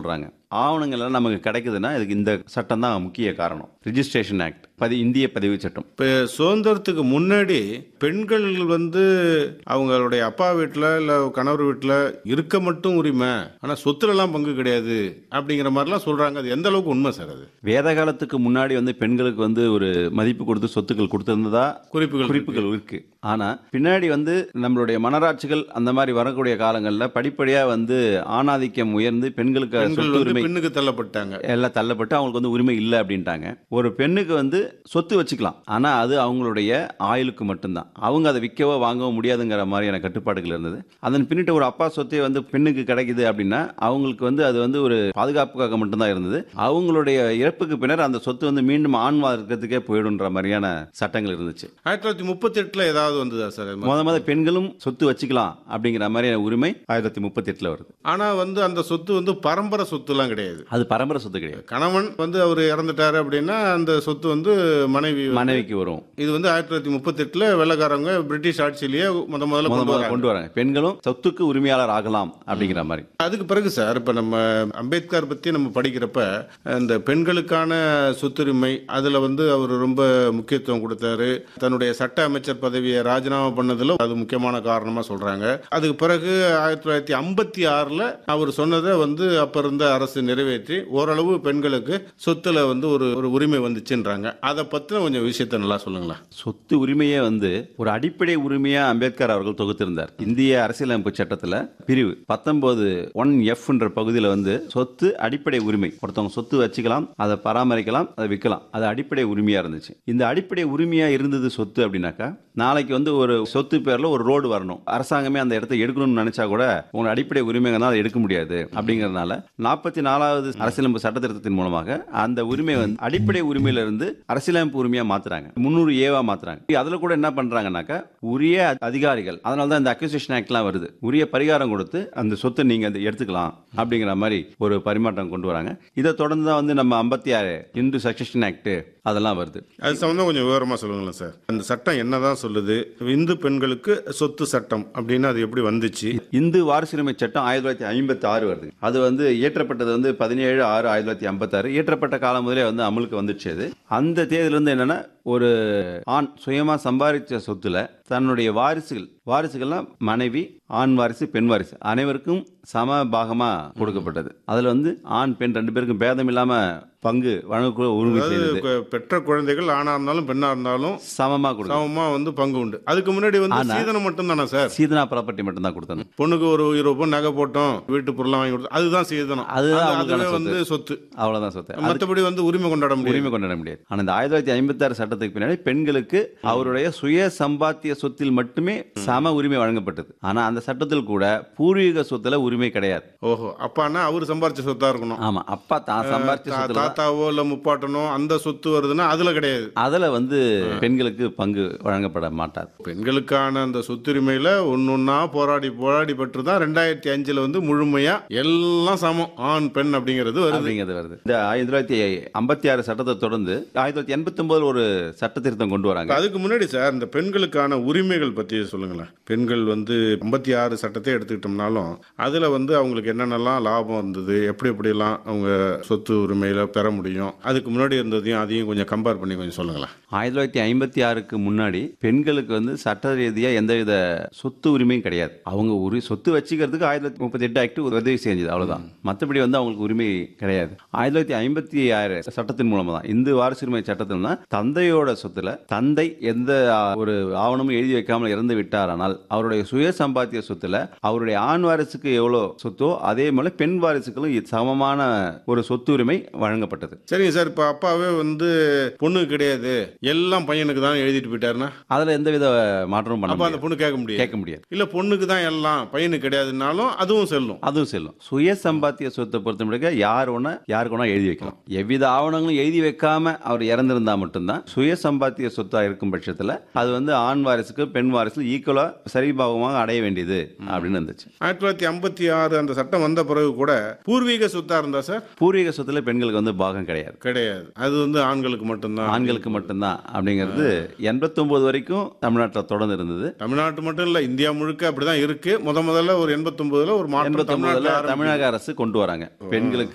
சொல்றாங்க ஆவணங்கள் எல்லாம் நமக்கு கிடைக்குதுன்னா இதுக்கு இந்த சட்டம் தான் முக்கிய காரணம் ரிஜிஸ்ட்ரேஷன் ஆக்ட் பதி இந்திய பதிவு சட்டம் இப்போ சுதந்திரத்துக்கு முன்னாடி பெண்கள் வந்து அவங்களுடைய அப்பா வீட்டில் இல்லை கணவர் வீட்டில் இருக்க மட்டும் உரிமை ஆனால் சொத்துலலாம் பங்கு கிடையாது அப்படிங்கிற மாதிரிலாம் சொல்கிறாங்க அது எந்த அளவுக்கு உண்மை சார் அது வேத காலத்துக்கு முன்னாடி வந்து பெண்களுக்கு வந்து ஒரு மதிப்பு கொடுத்து சொத்துக்கள் கொடுத்திருந்ததா குறிப்புகள் குறிப்புகள் இருக்கு ஆனா பின்னாடி வந்து நம்மளுடைய மனராட்சிகள் அந்த மாதிரி வரக்கூடிய காலங்கள்ல படிப்படியா வந்து ஆணாதிக்கம் உயர்ந்து பெண்களுக்கு பெண்கள் சொத்து வந்து உரிமை பெண்ணுக்கு தள்ளப்பட்டாங்க எல்லாம் தள்ளப்பட்டு அவங்களுக்கு வந்து உரிமை இல்லை அப்படின்ட்டாங்க ஒரு பெண்ணுக்கு வந்து சொத்து வச்சுக்கலாம் ஆனா அது அவங்களுடைய ஆயுளுக்கு மட்டும்தான் அவங்க அதை விற்கவோ வாங்கவோ முடியாதுங்கிற மாதிரியான கட்டுப்பாடுகள் இருந்தது அதன் பின்னிட்டு ஒரு அப்பா சொத்தே வந்து பெண்ணுக்கு கிடைக்குது அப்படின்னா அவங்களுக்கு வந்து அது வந்து ஒரு பாதுகாப்புக்காக மட்டும்தான் இருந்தது அவங்களுடைய இறப்புக்கு பின்னர் அந்த சொத்து வந்து மீண்டும் ஆண் வர்க்கத்துக்கே போயிடுன்ற மாதிரியான சட்டங்கள் இருந்துச்சு ஆயிரத்தி தொள்ளாயிரத்தி முப்பத்தெட்டில் ஏதாவது வந்ததா சார் அது மாதிரி? முத முத பெண்களும் சொத்து வச்சுக்கலாம் அப்படிங்கிற மாதிரியான உரிமை ஆயிரத்தி தொள்ளாயிரத்தி முப்பத்தி எட்டுல வருது ஆனா வந்து அந்த சொத்து வந்து பரம்பரை சொத்துலாம் கிடையாது அது பரம்பரை சொத்து கிடையாது கணவன் வந்து அவர் இறந்துட்டாரு அப்படின்னா அந்த சொத்து வந்து மனைவி மனைவிக்கு வரும் இது வந்து ஆயிரத்தி தொள்ளாயிரத்தி முப்பத்தெட்டுல வெள்ளக்காரங்க பிரிட்டிஷ் ஆட்சியிலேயே முத முதல்ல முத கொண்டு முத வராங்க கொண்டு வராங்க பெண்களும் சொத்துக்கு உரிமையாளர் ஆகலாம் அப்படிங்கிற மாதிரி அதுக்கு பிறகு சார் இப்ப நம்ம அம்பேத்கர் பத்தி நம்ம படிக்கிறப்ப இந்த பெண்களுக்கான சொத்துரிமை அதுல வந்து அவர் ரொம்ப முக்கியத்துவம் கொடுத்தாரு தன்னுடைய சட்ட அமைச்சர் பதவியை ராஜினாமா பண்ணதுல அது முக்கியமான காரணமா சொல்றாங்க அதுக்கு பிறகு ஆயிரத்தி தொள்ளாயிரத்தி ஐம்பத்தி ஆறுல அவர் சொன்னதை வந்து அப்ப இருந்த அரசு நிறைவேற்றி ஓரளவு பெண்களுக்கு சொத்துல வந்து ஒரு ஒரு உரிமை வந்துச்சுன்றாங்க அதை பத்தின கொஞ்சம் விஷயத்த நல்லா சொல்லுங்களேன் சொத்து உரிமையே வந்து ஒரு அடிப்படை உரிமையா அம்பேத்கர் அவர்கள் தொகுத்திருந்தார் இந்திய அரசியலமைப்பு சட்டத்துல பிரிவு பத்தொன்பது ஒன் எஃப் என்ற பகுதியில் வந்து சொத்து அடிப்படை உரிமை ஒருத்தவங்க சொத்து வச்சுக்கலாம் அதை பராமரிக்கலாம் அதை விற்கலாம் அது அடிப்படை உரிமையா இருந்துச்சு இந்த அடிப்படை உரிமையா இருந்தது சொத்து அப்படின்னாக்கா நாளைக்கு வந்து ஒரு சொத்து பேர்ல ஒரு ரோடு வரணும் அரசாங்கமே அந்த இடத்தை எடுக்கணும்னு நினைச்சா கூட உங்களோட அடிப்படை உரிமைகள்னால அதை எடுக்க முடியாது அப்படிங்கறதுனால நாற்பத்தி நாலாவது அரசியலமைப்பு சட்ட திருத்தத்தின் மூலமாக அந்த உரிமை வந்து அடிப்படை உரிமையில இருந்து அரசியலமைப்பு உரிமையா மாத்துறாங்க முன்னூறு ஏவா மாத்துறாங்க அதுல கூட என்ன பண்றாங்கன்னாக்கா உரிய அதிகாரிகள் அதனால தான் இந்த அக்யூசேஷன் ஆக்ட்லாம் வருது உரிய பரிகாரம் கொடுத்து அந்த சொத்தை நீங்க அதை எடுத்துக்கலாம் அப்படிங்கிற மாதிரி ஒரு பரிமாற்றம் கொண்டு வராங்க இதை தொடர்ந்து தான் வந்து நம்ம ஐம்பத்தி ஆறு இந்து சக்சஷன் ஆக்ட் அதெல்லாம் வருது அது சம்பந்தம் கொஞ்சம் விவரமா சொல்லுங்களேன் சார் அந்த சட்டம் என்னதான் சொல்லுது இந்து பெண்களுக்கு சொத்து சட்டம் அப்படின்னு அது எப்படி வந்துச்சு இந்து வாரிசுரிமை சட்டம் ஆயிரத்தி தொள்ளாயிரத்தி ஐம்பத்தி ஆறு வருது அது வந்து இயற்றப்பட்டது வந்து பதினேழு ஆறு ஆயிரத்தி தொள்ளாயிரத்தி ஐம்பத்தாறு இயற்றப்பட்ட காலம் முதலே வந்து அமலுக்கு வந்துச்சு அது அந்த தேதியிலிருந்து என்னன்னா ஒரு ஆண் சுயமா சம்பாதிச்ச சொத்துல தன்னுடைய வாரிசுகள் வாரிசுகள்லாம் மனைவி ஆண் வாரிசு பெண் வாரிசு அனைவருக்கும் சம பாகமா கொடுக்கப்பட்டது அதுல வந்து ஆண் பெண் ரெண்டு பேருக்கும் பேதம் இல்லாம பங்கு வழங்கக்கூட உரிமை அதாவது செய்தது கு- பெற்ற குழந்தைகள் ஆணா இருந்தாலும் பெண்ணா இருந்தாலும் சமமா கொடுக்கும் சமமா வந்து பங்கு உண்டு அதுக்கு முன்னாடி வந்து ஆனா- சீதனம் மட்டும் தானே சார் சீதனா ப்ராப்பர்ட்டி மட்டும் தான் கொடுத்தாங்க பொண்ணுக்கு ஒரு இருபது பவுன் நகை போட்டோம் வீட்டு பொருளாம் வாங்கி கொடுத்தோம் அதுதான் சீதனம் அதுதான் அது- அவங்களுக்கான அதுவே வந்து சொத்து அவ்வளவுதான் சொத்து மத்தபடி வந்து உரிமை கொண்டாட முடியும் உரிமை கொண்டாட முடியாது ஆனா இந்த ஆயிரத்தி தொள்ளாயிரத்தி ஐம்பத்தி ஆறு சட்டத்துக்கு பின்னாடி பெண்களுக்கு அவருடைய சுய சம்பாத்திய சொத்தில் மட்டுமே சம உரிமை வழங்கப்பட்டது ஆனா அந்த சட்டத்தில் கூட பூர்வீக சொத்துல உரிமை கிடையாது ஓஹோ அப்பான்னா அவர் சம்பாரிச்ச சொத்தா இருக்கணும் ஆமா அப்பா தான் சம்பாரிச்ச தா- சொத்துல தான் தாத்தாவோ இல்ல முப்பாட்டனோ அந்த சொத்து வருதுன்னா அதுல கிடையாது அதுல வந்து பெண்களுக்கு பங்கு வழங்கப்பட மாட்டாது பெண்களுக்கான அந்த சொத்துரிமையில ஒன்னொன்னா போராடி போராடி பெற்று தான் ரெண்டாயிரத்தி அஞ்சுல வந்து முழுமையா எல்லாம் சமம் ஆண் பெண் அப்படிங்கிறது வருது அப்படிங்கிறது வருது இந்த ஆயிரத்தி தொள்ளாயிரத்தி ஐம்பத்தி ஆறு சட்டத்தை தொடர்ந்து ஆயிரத்தி தொள்ளாயிரத்தி எண்பத்தி ஒன்பதுல ஒரு சட்ட திருத்தம் கொண்டு வராங்க இப்ப அதுக்கு முன்னாடி சார் இந்த பெண்களுக்கான உரிமைகள் பத்தி சொல்லுங்களேன் பெண்கள் வந்து ஐம்பத்தி ஆறு சட்டத்தை எடுத்துக்கிட்டோம்னாலும் அதுல வந்து அவங்களுக்கு என்னென்னலாம் லாபம் இருந்தது எப்படி எப்படிலாம் அவங்க சொத்து உரிமையில பெற முடியும் அதுக்கு முன்னாடி இருந்ததையும் அதையும் கொஞ்சம் கம்பேர் பண்ணி கொஞ்சம் சொல்லுங்களேன் ஆயிரத்தி தொள்ளாயிரத்தி ஐம்பத்தி ஆறுக்கு முன்னாடி பெண்களுக்கு வந்து சட்ட ரீதியா எந்தவித சொத்து உரிமையும் கிடையாது அவங்க உரி சொத்து வச்சுக்கிறதுக்கு ஆயிரத்தி தொள்ளாயிரத்தி முப்பத்தி எட்டு ஆக்ட் உதவி செஞ்சது அவ்வளவுதான் மற்றபடி வந்து அவங்களுக்கு உரிமை கிடையாது ஆயிரத்தி தொள்ளாயிரத்தி ஐம்பத்தி ஆறு சட்டத்தின் மூலமா தான் இந்து வாரிசுரிமை சட்டத்தில் தான் தந்தையோட சொத்துல தந்தை எந்த ஆ, ஒரு ஆவணமும் எழுதி வைக்காமல் இறந்து விட்டாரானால் அவருடைய சுய சம்பாத்திய சொத்துல அவருடைய ஆண் வாரிசுக்கு எவ்வளவு சொத்தோ அதே போல பெண் வாரிசுகளும் சமமான ஒரு சொத்து உரிமை வழங்கப்பட்டது சரிங்க சார் இப்ப அப்பாவே வந்து பொண்ணுக்கு கிடையாது எல்லாம் பையனுக்கு தான் எழுதிட்டு போயிட்டாருன்னா அதுல எந்தவித மாற்றமும் பண்ண அப்ப அந்த முடியாது. பொண்ணு கேட்க முடியாது கேட்க முடியாது இல்ல பொண்ணுக்கு தான் எல்லாம் பையனுக்கு கிடையாதுன்னாலும் அதுவும் செல்லும் அதுவும் செல்லும் சுய சம்பாத்திய சொத்தை பொறுத்த முடிக்க யார் ஒண்ணா யாருக்கு ஒண்ணா எழுதி வைக்கலாம் எவ்வித ஆவணங்களும் எழுதி வைக்காம அவர் இறந்திருந்தா மட்டும்தான் சுய சம்பாத்திய சொத்தா இருக்கும் பட்சத்துல அது வந்து ஆண் வாரிசுக்கு பெண் வாரிசுக்கு ஈக்குவலா சரிபாகமாக அடைய வேண்டியது அப்படின்னு இருந்துச்சு ஆயிரத்தி தொள்ளாயிரத்தி ஐம்பத்தி ஆறு அந்த சட்டம் வந்த பிறகு கூட பூர்வீக சொத்தா இருந்தா சார் பூர்வீக சொத்துல பெண்களுக்கு வந்து பாகம் கிடையாது கிடையாது அது வந்து ஆண்களுக்கு மட்டும்தான் ஆண்களுக்கு மட்டும்தான் அப்படிங்கிறது எண்பத்தொன்பது வரைக்கும் தமிழ்நாட்டில் தொடர்ந்து இருந்தது தமிழ்நாட்டு மட்டும் இல்ல இந்தியா முழுக்க அப்படிதான் இருக்கு முத முதல்ல ஒரு எண்பத்தொன்பதுல ஒரு மாற்றம் எண்பத்தொன்பதுல தமிழ்நாட்டுல ஆரம்பிச்சது. தமிழக அரசு கொண்டு வராங்க பெண்களுக்கு